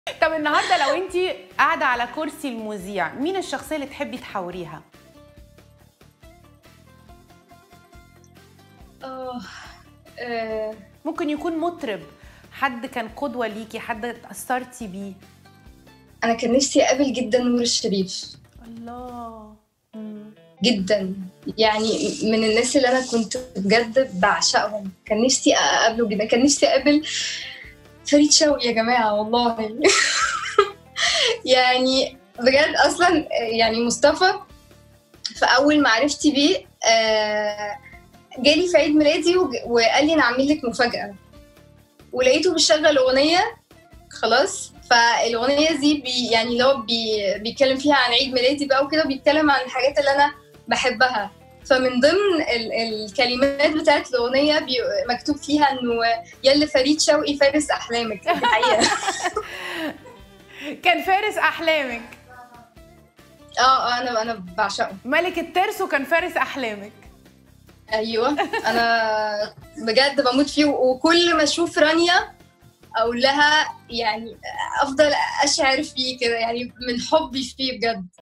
طب النهارده لو انت قاعده على كرسي المذيع مين الشخصيه اللي تحبي تحاوريها اه آه، ممكن يكون مطرب حد كان قدوه ليكي حد اتاثرتي بيه انا كان نفسي اقابل جدا نور الشريف الله مم. جدا يعني من الناس اللي انا كنت بجد بعشقهم كان نفسي اقابله جدا كان نفسي اقابل فريد شوقي يا جماعه والله يعني بجد اصلا يعني مصطفى في اول معرفتي بيه آه، جالي في عيد ميلادي وج- وقال لي انا عامل لك مفاجاه ولقيته بيشغل اغنيه خلاص فالاغنيه دي بي يعني اللي هو بي بيتكلم فيها عن عيد ميلادي بقى وكده بيتكلم عن الحاجات اللي انا بحبها فمن ضمن ال- الكلمات بتاعت الاغنيه بي مكتوب فيها انه يلا فريد شوقي فارس احلامك دي حقيقه كان فارس احلامك اه اه انا انا بعشقه ملك الترس وكان فارس احلامك ايوه انا بجد بموت فيه وكل ما اشوف رانيا اقول لها يعني افضل اشعر فيه كده يعني من حبي فيه بجد